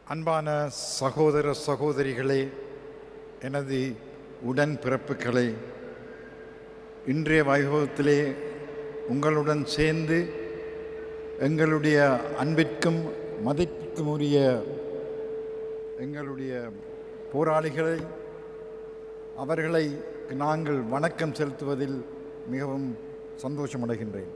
அன்பான சகோதர சகோதரிகளே எனது உடன் பிறப்புகளே இன்றைய வைபவத்திலே உங்களுடன் சேர்ந்து எங்களுடைய அன்பிற்கும் மதிப்பிற்கும் உரிய எங்களுடைய போராளிகளை அவர்களை நாங்கள் வணக்கம் செலுத்துவதில் மிகவும் சந்தோஷமடைகின்றேன்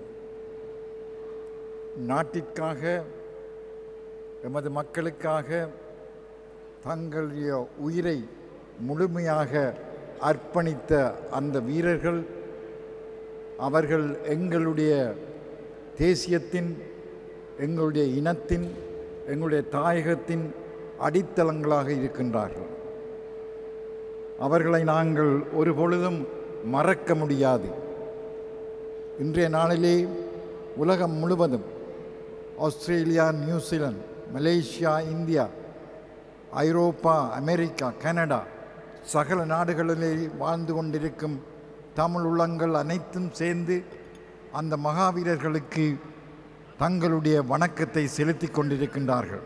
நாட்டிற்காக எமது மக்களுக்காக தங்களுடைய உயிரை முழுமையாக அர்ப்பணித்த அந்த வீரர்கள் அவர்கள் எங்களுடைய தேசியத்தின் எங்களுடைய இனத்தின் எங்களுடைய தாயகத்தின் அடித்தளங்களாக இருக்கின்றார்கள் அவர்களை நாங்கள் ஒரு பொழுதும் மறக்க முடியாது இன்றைய நாளிலே உலகம் முழுவதும் ஆஸ்திரேலியா நியூசிலாந்து மலேசியா இந்தியா ஐரோப்பா அமெரிக்கா கனடா சகல நாடுகளிலே வாழ்ந்து கொண்டிருக்கும் தமிழ் உள்ளங்கள் அனைத்தும் சேர்ந்து அந்த மகாவீரர்களுக்கு தங்களுடைய வணக்கத்தை செலுத்திக் கொண்டிருக்கின்றார்கள்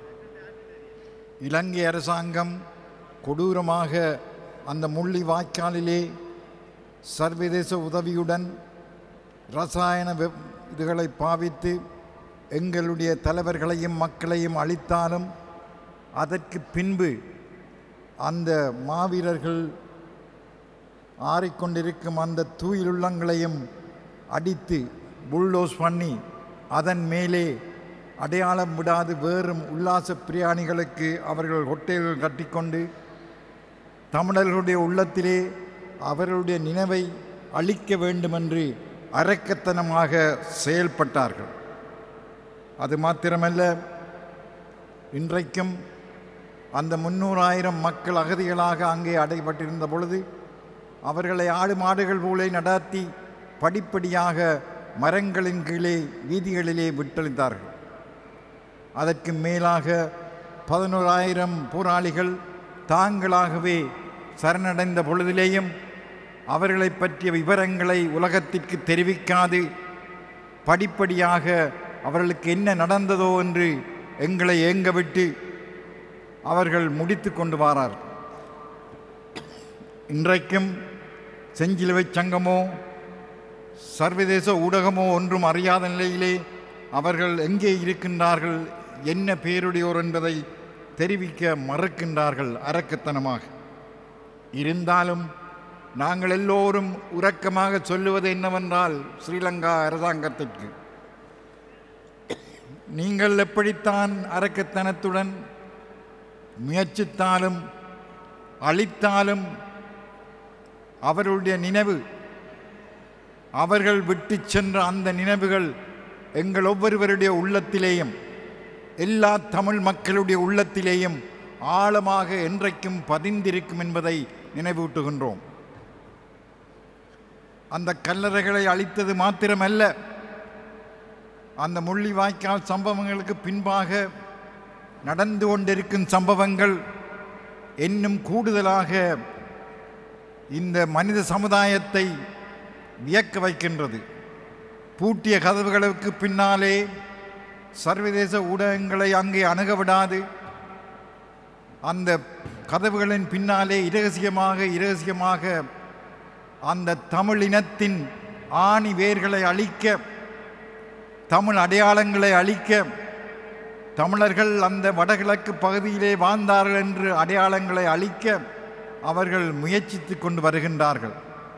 இலங்கை அரசாங்கம் கொடூரமாக அந்த முள்ளி வாய்க்காலிலே சர்வதேச உதவியுடன் ரசாயன வெப் இதுகளை பாவித்து எங்களுடைய தலைவர்களையும் மக்களையும் அழித்தாலும் அதற்கு பின்பு அந்த மாவீரர்கள் ஆறிக்கொண்டிருக்கும் அந்த தூயிலுள்ளங்களையும் அடித்து புல்டோஸ் பண்ணி அதன் மேலே அடையாளம் விடாது வேறும் உல்லாச பிரியாணிகளுக்கு அவர்கள் ஹொட்டல்கள் கட்டிக்கொண்டு தமிழர்களுடைய உள்ளத்திலே அவர்களுடைய நினைவை அழிக்க வேண்டுமென்று அரக்கத்தனமாக செயல்பட்டார்கள் அது மாத்திரமல்ல இன்றைக்கும் அந்த முன்னூறாயிரம் மக்கள் அகதிகளாக அங்கே அடைபட்டிருந்த பொழுது அவர்களை ஆடு மாடுகள் போலே நடாத்தி படிப்படியாக மரங்களின் கீழே வீதிகளிலே விட்டளித்தார்கள் அதற்கு மேலாக பதினோராயிரம் போராளிகள் தாங்களாகவே சரணடைந்த பொழுதிலேயும் அவர்களை பற்றிய விவரங்களை உலகத்திற்கு தெரிவிக்காது படிப்படியாக அவர்களுக்கு என்ன நடந்ததோ என்று எங்களை ஏங்க விட்டு அவர்கள் முடித்து கொண்டு வாரார் இன்றைக்கும் செஞ்சிலுவை சங்கமோ சர்வதேச ஊடகமோ ஒன்றும் அறியாத நிலையிலே அவர்கள் எங்கே இருக்கின்றார்கள் என்ன பேருடையோர் என்பதை தெரிவிக்க மறுக்கின்றார்கள் அரக்கத்தனமாக இருந்தாலும் நாங்கள் எல்லோரும் உறக்கமாக சொல்லுவது என்னவென்றால் ஸ்ரீலங்கா அரசாங்கத்திற்கு நீங்கள் எப்படித்தான் அரக்கத்தனத்துடன் முயற்சித்தாலும் அழித்தாலும் அவர்களுடைய நினைவு அவர்கள் விட்டு சென்ற அந்த நினைவுகள் எங்கள் ஒவ்வொருவருடைய உள்ளத்திலேயும் எல்லா தமிழ் மக்களுடைய உள்ளத்திலேயும் ஆழமாக என்றைக்கும் பதிந்திருக்கும் என்பதை நினைவூட்டுகின்றோம் அந்த கல்லறைகளை அழித்தது மாத்திரமல்ல அந்த முள்ளி வாய்க்கால் சம்பவங்களுக்கு பின்பாக நடந்து கொண்டிருக்கும் சம்பவங்கள் இன்னும் கூடுதலாக இந்த மனித சமுதாயத்தை வியக்க வைக்கின்றது பூட்டிய கதவுகளுக்கு பின்னாலே சர்வதேச ஊடகங்களை அங்கே அணுக விடாது அந்த கதவுகளின் பின்னாலே இரகசியமாக இரகசியமாக அந்த தமிழ் இனத்தின் ஆணி வேர்களை அழிக்க தமிழ் அடையாளங்களை அழிக்க தமிழர்கள் அந்த வடகிழக்கு பகுதியிலே வாழ்ந்தார்கள் என்று அடையாளங்களை அழிக்க அவர்கள் முயற்சித்து கொண்டு வருகின்றார்கள்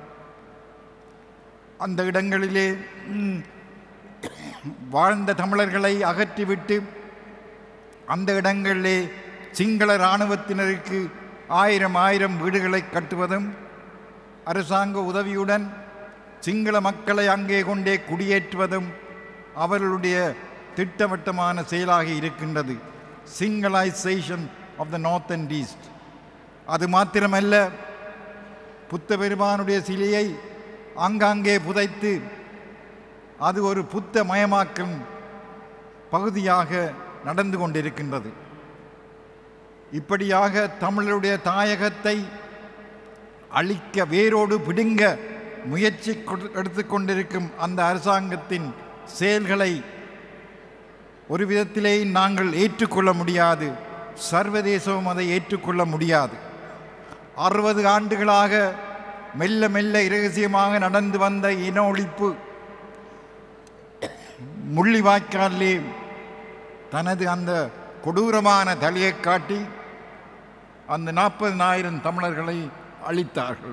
அந்த இடங்களிலே ம், வாழ்ந்த தமிழர்களை அகற்றிவிட்டு அந்த இடங்களிலே சிங்கள இராணுவத்தினருக்கு ஆயிரம் ஆயிரம் வீடுகளை கட்டுவதும் அரசாங்க உதவியுடன் சிங்கள மக்களை அங்கே கொண்டே குடியேற்றுவதும் அவர்களுடைய திட்டவட்டமான செயலாக இருக்கின்றது Sinhalisation of the north and east அது மாத்திரமல்ல புத்த பெருமானுடைய சிலையை ஆங்காங்கே புதைத்து அது ஒரு புத்த மயமாக்கும் பகுதியாக நடந்து கொண்டிருக்கின்றது இப்படியாக தமிழருடைய தாயகத்தை அழிக்க வேரோடு பிடுங்க முயற்சி கொடு- எடுத்துக்கொண்டிருக்கும் அந்த அரசாங்கத்தின் செயல்களை ஒரு விதத்திலே நாங்கள் ஏற்றுக்கொள்ள முடியாது சர்வதேசமும் அதை ஏற்றுக்கொள்ள முடியாது அறுபது ஆண்டுகளாக மெல்ல மெல்ல இரகசியமாக நடந்து வந்த இன ஒழிப்பு முள்ளிவாய்க்காலிலே தனது அந்த கொடூரமான தலையை காட்டி அந்த நாற்பதினாயிரம் தமிழர்களை அழித்தார்கள்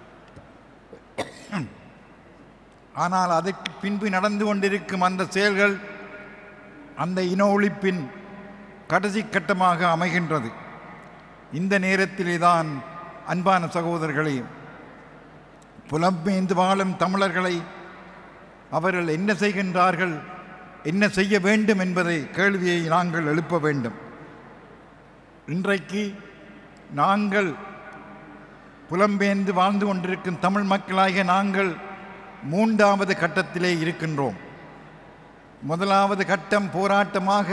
ஆனால் அதற்கு பின்பு நடந்து கொண்டிருக்கும் அந்த செயல்கள் அந்த இன ஒழிப்பின் கடைசி கட்டமாக அமைகின்றது இந்த நேரத்திலே தான் அன்பான சகோதரர்களே புலம்பெயர்ந்து வாழும் தமிழர்களை அவர்கள் என்ன செய்கின்றார்கள் என்ன செய்ய வேண்டும் என்பதை கேள்வியை நாங்கள் எழுப்ப வேண்டும் இன்றைக்கு நாங்கள் புலம்பெயர்ந்து வாழ்ந்து கொண்டிருக்கும் தமிழ் மக்களாகிய நாங்கள் மூன்றாவது கட்டத்திலே இருக்கின்றோம் முதலாவது கட்டம் போராட்டமாக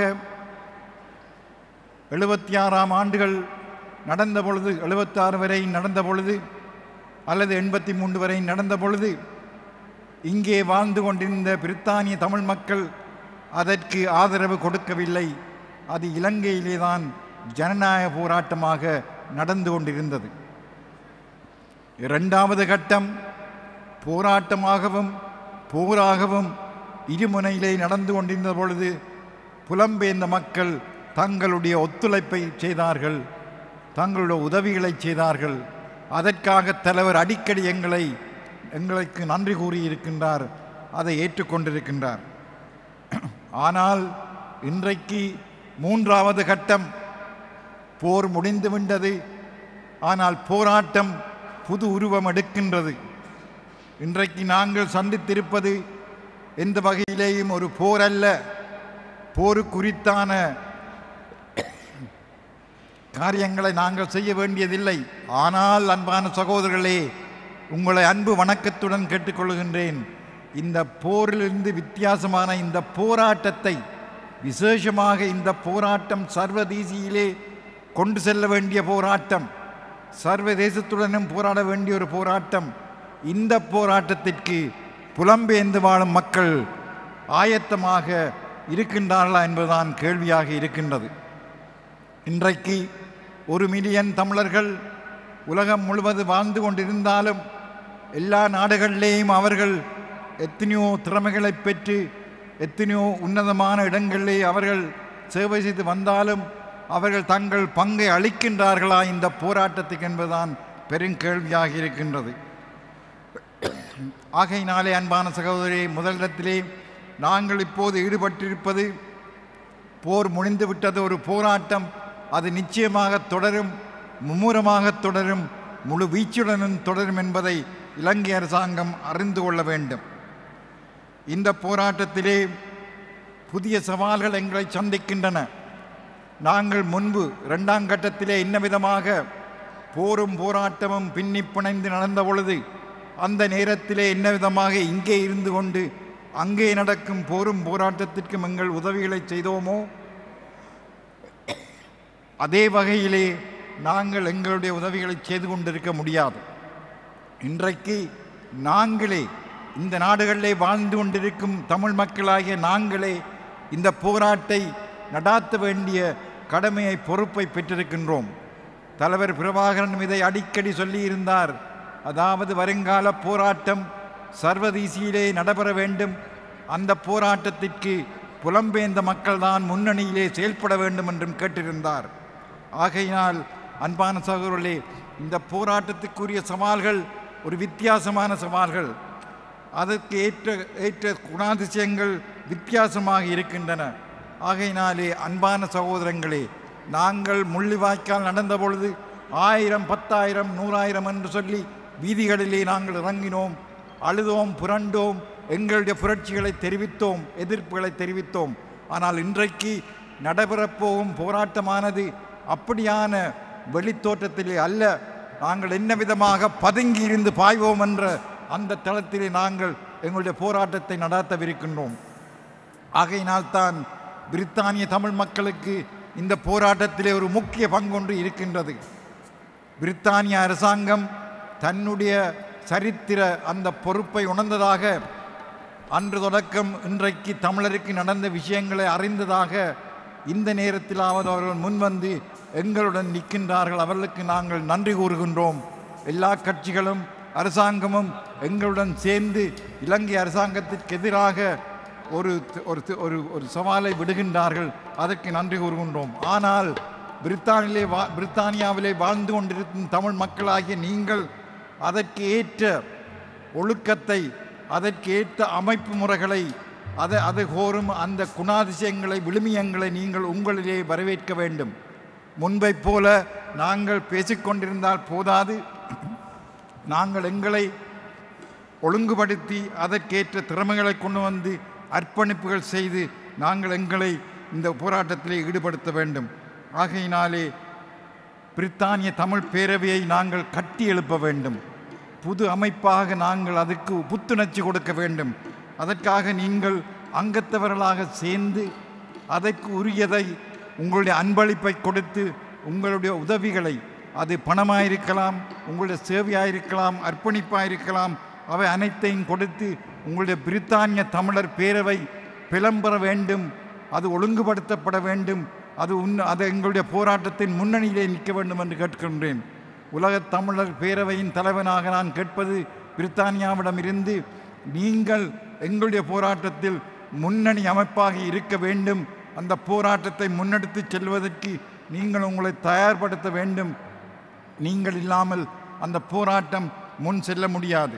எழுபத்தி ஆறாம் ஆண்டுகள் நடந்த பொழுது எழுபத்தாறு வரை நடந்த பொழுது அல்லது எண்பத்தி மூன்று வரை நடந்த பொழுது இங்கே வாழ்ந்து கொண்டிருந்த பிரித்தானிய தமிழ் மக்கள் அதற்கு ஆதரவு கொடுக்கவில்லை அது இலங்கையிலே தான் ஜனநாயக போராட்டமாக நடந்து கொண்டிருந்தது இரண்டாவது கட்டம் போராட்டமாகவும் போராகவும் இருமுனையிலே நடந்து கொண்டிருந்த பொழுது புலம்பெயர்ந்த மக்கள் தங்களுடைய ஒத்துழைப்பை செய்தார்கள் தங்களுடைய உதவிகளை செய்தார்கள் அதற்காக தலைவர் அடிக்கடி எங்களை எங்களுக்கு நன்றி கூறியிருக்கின்றார் அதை ஏற்றுக்கொண்டிருக்கின்றார் ஆனால் இன்றைக்கு மூன்றாவது கட்டம் போர் முடிந்து விட்டது ஆனால் போராட்டம் புது உருவம் எடுக்கின்றது இன்றைக்கு நாங்கள் சந்தித்திருப்பது எந்த வகையிலேயும் ஒரு போர் அல்ல போருக்குறித்தான காரியங்களை நாங்கள் செய்ய வேண்டியதில்லை ஆனால் அன்பான சகோதரர்களே உங்களை அன்பு வணக்கத்துடன் கேட்டுக்கொள்கின்றேன் இந்த போரிலிருந்து வித்தியாசமான இந்த போராட்டத்தை விசேஷமாக இந்த போராட்டம் சர்வதேசியிலே கொண்டு செல்ல வேண்டிய போராட்டம் சர்வதேசத்துடனும் போராட வேண்டிய ஒரு போராட்டம் இந்த போராட்டத்திற்கு புலம்பெயர்ந்து வாழும் மக்கள் ஆயத்தமாக இருக்கின்றார்களா என்பதுதான் கேள்வியாக இருக்கின்றது இன்றைக்கு ஒரு மில்லியன் தமிழர்கள் உலகம் முழுவதும் வாழ்ந்து கொண்டிருந்தாலும் எல்லா நாடுகளிலேயும் அவர்கள் எத்தனையோ திறமைகளை பெற்று எத்தனையோ உன்னதமான இடங்களிலே அவர்கள் சேவை செய்து வந்தாலும் அவர்கள் தங்கள் பங்கை அளிக்கின்றார்களா இந்த போராட்டத்துக்கு என்பதுதான் பெருங்கேள்வியாக இருக்கின்றது ஆகையினாலே அன்பான சகோதரி முதலிடத்திலே நாங்கள் இப்போது ஈடுபட்டிருப்பது போர் முடிந்து விட்டது ஒரு போராட்டம் அது நிச்சயமாக தொடரும் மும்முரமாக தொடரும் முழு வீச்சுடனும் தொடரும் என்பதை இலங்கை அரசாங்கம் அறிந்து கொள்ள வேண்டும் இந்த போராட்டத்திலே புதிய சவால்கள் எங்களை சந்திக்கின்றன நாங்கள் முன்பு இரண்டாம் கட்டத்திலே என்ன விதமாக போரும் போராட்டமும் பின்னி பிணைந்து நடந்த பொழுது அந்த நேரத்திலே என்ன விதமாக இங்கே இருந்து கொண்டு அங்கே நடக்கும் போரும் போராட்டத்திற்கும் எங்கள் உதவிகளை செய்தோமோ அதே வகையிலே நாங்கள் எங்களுடைய உதவிகளை செய்து கொண்டிருக்க முடியாது இன்றைக்கு நாங்களே இந்த நாடுகளிலே வாழ்ந்து கொண்டிருக்கும் தமிழ் மக்களாகிய நாங்களே இந்த போராட்டை நடாத்த வேண்டிய கடமையை பொறுப்பை பெற்றிருக்கின்றோம் தலைவர் பிரபாகரன் இதை அடிக்கடி சொல்லியிருந்தார் அதாவது வருங்கால போராட்டம் சர்வதேசியிலே நடைபெற வேண்டும் அந்த போராட்டத்திற்கு புலம்பெயர்ந்த மக்கள்தான் முன்னணியிலே செயல்பட வேண்டும் என்றும் கேட்டிருந்தார் ஆகையினால் அன்பான சகோதரர்களே இந்த போராட்டத்துக்குரிய சவால்கள் ஒரு வித்தியாசமான சவால்கள் அதற்கு ஏற்ற ஏற்ற குணாதிசயங்கள் வித்தியாசமாக இருக்கின்றன ஆகையினாலே அன்பான சகோதரங்களே நாங்கள் முள்ளிவாய்க்கால் நடந்த பொழுது ஆயிரம் பத்தாயிரம் நூறாயிரம் என்று சொல்லி வீதிகளிலே நாங்கள் இறங்கினோம் அழுதோம் புரண்டோம் எங்களுடைய புரட்சிகளை தெரிவித்தோம் எதிர்ப்புகளை தெரிவித்தோம் ஆனால் இன்றைக்கு நடைபெறப் போகும் போராட்டமானது அப்படியான வெளித்தோற்றத்திலே அல்ல நாங்கள் என்ன விதமாக பதுங்கி இருந்து பாய்வோம் என்ற அந்த தளத்திலே நாங்கள் எங்களுடைய போராட்டத்தை நடாத்தவிருக்கின்றோம் ஆகையினால்தான் பிரித்தானிய தமிழ் மக்களுக்கு இந்த போராட்டத்திலே ஒரு முக்கிய பங்கொன்று இருக்கின்றது பிரித்தானிய அரசாங்கம் தன்னுடைய சரித்திர அந்த பொறுப்பை உணர்ந்ததாக அன்று தொடக்கம் இன்றைக்கு தமிழருக்கு நடந்த விஷயங்களை அறிந்ததாக இந்த நேரத்திலாவது அவர்கள் முன்வந்து எங்களுடன் நிற்கின்றார்கள் அவர்களுக்கு நாங்கள் நன்றி கூறுகின்றோம் எல்லா கட்சிகளும் அரசாங்கமும் எங்களுடன் சேர்ந்து இலங்கை அரசாங்கத்திற்கு எதிராக ஒரு ஒரு ஒரு ஒரு சவாலை விடுகின்றார்கள் அதற்கு நன்றி கூறுகின்றோம் ஆனால் பிரித்தானிலே வா பிரித்தானியாவிலே வாழ்ந்து கொண்டிருக்கும் தமிழ் மக்களாகிய நீங்கள் அதற்கு ஏற்ற ஒழுக்கத்தை அதற்கு ஏற்ற அமைப்பு முறைகளை அதை அது கோரும் அந்த குணாதிசயங்களை விழுமியங்களை நீங்கள் உங்களிலே வரவேற்க வேண்டும் முன்பைப் போல நாங்கள் பேசிக்கொண்டிருந்தால் போதாது நாங்கள் எங்களை ஒழுங்குபடுத்தி அதற்கேற்ற திறமைகளை கொண்டு வந்து அர்ப்பணிப்புகள் செய்து நாங்கள் எங்களை இந்த போராட்டத்திலே ஈடுபடுத்த வேண்டும் ஆகையினாலே பிரித்தானிய தமிழ் பேரவையை நாங்கள் கட்டி எழுப்ப வேண்டும் புது அமைப்பாக நாங்கள் அதற்கு புத்துணர்ச்சி கொடுக்க வேண்டும் அதற்காக நீங்கள் அங்கத்தவர்களாக சேர்ந்து அதற்கு உரியதை உங்களுடைய அன்பளிப்பை கொடுத்து உங்களுடைய உதவிகளை அது பணமாயிருக்கலாம் உங்களுடைய சேவையாயிருக்கலாம் அர்ப்பணிப்பாயிருக்கலாம் அவை அனைத்தையும் கொடுத்து உங்களுடைய பிரித்தானிய தமிழர் பேரவை பிளம்பெற வேண்டும் அது ஒழுங்குபடுத்தப்பட வேண்டும் அது உன் அது எங்களுடைய போராட்டத்தின் முன்னணியிலே நிற்க வேண்டும் என்று கேட்கின்றேன் உலகத் தமிழர் பேரவையின் தலைவனாக நான் கேட்பது பிரித்தானியாவிடம் இருந்து நீங்கள் எங்களுடைய போராட்டத்தில் முன்னணி அமைப்பாக இருக்க வேண்டும் அந்த போராட்டத்தை முன்னெடுத்துச் செல்வதற்கு நீங்கள் உங்களை தயார்படுத்த வேண்டும் நீங்கள் இல்லாமல் அந்த போராட்டம் முன் செல்ல முடியாது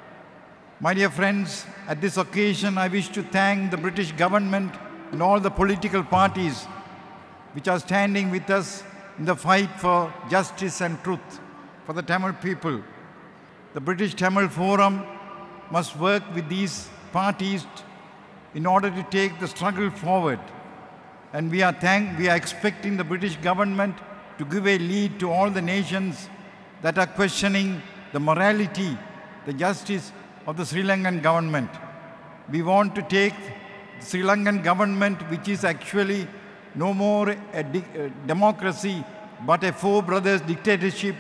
My dear friends, at this occasion I wish to thank the British government and all the political parties which are standing with us in the fight for justice and truth for the Tamil people. The British Tamil Forum must work with these parties in order to take the struggle forward. And we are, thank, we are expecting the British government to give a lead to all the nations that are questioning the morality, the justice of the Sri Lankan government. We want to take the Sri Lankan government, which is actually no more a di- a democracy but a four brothers dictatorship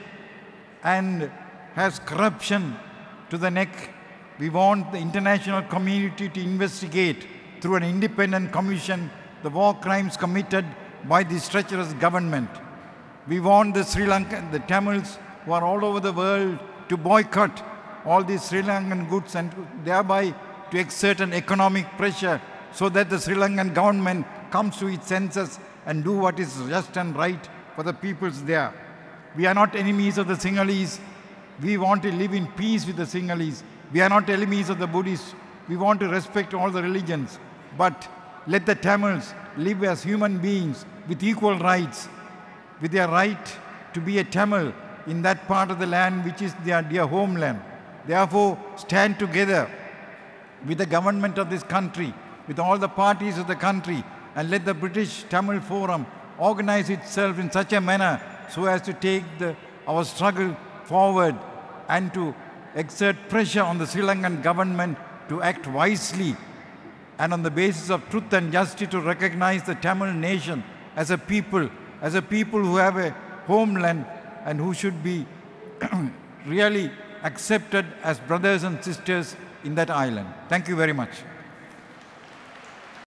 and has corruption to the neck. We want the international community to investigate through an independent commission the war crimes committed by this treacherous government. We want the Sri Lankan, the Tamils who are all over the world to boycott all these Sri Lankan goods and thereby to exert an economic pressure so that the Sri Lankan government comes to its senses and do what is just and right for the peoples there. We are not enemies of the Sinhalese. We want to live in peace with the Sinhalese. We are not enemies of the Buddhists. We want to respect all the religions. But let the Tamils live as human beings with equal rights, with their right to be a Tamil in that part of the land which is their dear homeland. Therefore, stand together with the government of this country, with all the parties of the country, and let the British Tamil Forum organize itself in such a manner so as to take the, our struggle forward and to exert pressure on the Sri Lankan government to act wisely and on the basis of truth and justice to recognize the Tamil nation as a people, as a people who have a homeland and who should be really accepted as brothers and sisters in that island. Thank you very much.